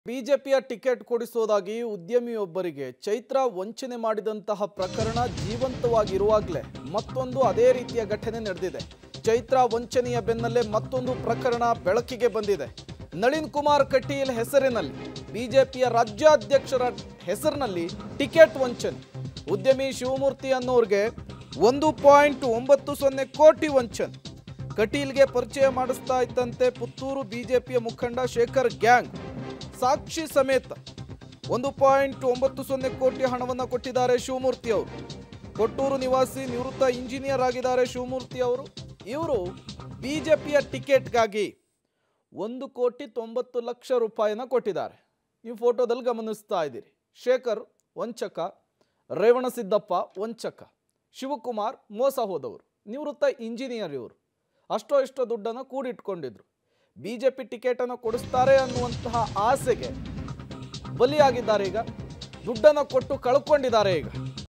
ಬಿಜೆಪಿಯ ಟಿಕೆಟ್ ಕೊಡಿಸೋದಾಗಿ ಉದ್ಯಮಿಯೊಬ್ಬರಿಗೆ ಚೈತ್ರ ವಂಚನೆ ಮಾಡಿದಂತಹ ಪ್ರಕರಣ ಜೀವಂತವಾಗಿರುವಾಗಲೇ ಮತ್ತೊಂದು ಅದೇ ರೀತಿಯ ಘಟನೆ ನಡೆದಿದೆ ಚೈತ್ರ ವಂಚನೆಯ ಬೆನ್ನಲ್ಲೇ ಮತ್ತೊಂದು ಪ್ರಕರಣ ಬೆಳಕಿಗೆ ಬಂದಿದೆ ನಳಿನ್ ಕುಮಾರ್ ಕಟೀಲ್ ಹೆಸರಿನಲ್ಲಿ ಬಿಜೆಪಿಯ ರಾಜ್ಯಾಧ್ಯಕ್ಷರ ಹೆಸರಿನಲ್ಲಿ ಟಿಕೆಟ್ ವಂಚನೆ ಉದ್ಯಮಿ ಶಿವಮೂರ್ತಿ ಅನ್ನೋರ್ಗೆ ಒಂದು ಪಾಯಿಂಟ್ ಒಂಬತ್ತು ಸೊನ್ನೆ ಕೋಟಿ ವಂಚನೆ ಕಟೀಲ್ಗೆ ಪರಿಚಯ ಮಾಡಿಸ್ತಾ ಇದ್ದಂತೆ ಪುತ್ತೂರು ಬಿಜೆಪಿಯ ಮುಖಂಡ ಶೇಖರ್ ಗ್ಯಾಂಗ್ ಸಾಕ್ಷಿ ಸಮೇತ ಒಂದು ಪಾಯಿಂಟ್ ಒಂಬತ್ತು ಸೊನ್ನೆ ಕೋಟಿ ಹಣವನ್ನು ಕೊಟ್ಟಿದ್ದಾರೆ ಶಿವಮೂರ್ತಿ ಅವರು ಕೊಟ್ಟೂರು ನಿವಾಸಿ ನಿವೃತ್ತ ಇಂಜಿನಿಯರ್ ಆಗಿದ್ದಾರೆ ಶಿವಮೂರ್ತಿ ಅವರು ಇವರು ಬಿಜೆಪಿಯ ಟಿಕೆಟ್ಗಾಗಿ ಒಂದು ಕೋಟಿ ತೊಂಬತ್ತು ಲಕ್ಷ ರೂಪಾಯಿನ ಕೊಟ್ಟಿದ್ದಾರೆ ನೀವು ಫೋಟೋದಲ್ಲಿ ಗಮನಿಸ್ತಾ ಇದ್ದೀರಿ ಶೇಖರ್ ವಂಚಕ ರೇವಣಸಿದ್ದಪ್ಪ ವಂಚಕ ಶಿವಕುಮಾರ್ ಮೋಸ ಹೋದವರು ನಿವೃತ್ತ ಇಂಜಿನಿಯರ್ ಇವರು ಅಷ್ಟೋ ಇಷ್ಟೋ ದುಡ್ಡನ್ನು ಕೂಡಿಟ್ಕೊಂಡಿದ್ರು ಬಿ ಜೆ ಪಿ ಟಿಕೆಟನ್ನು ಕೊಡಿಸ್ತಾರೆ ಅನ್ನುವಂತಹ ಆಸೆಗೆ ಬಲಿಯಾಗಿದ್ದಾರೆ ಈಗ ದುಡ್ಡನ್ನು ಕೊಟ್ಟು ಕಳ್ಕೊಂಡಿದ್ದಾರೆ ಈಗ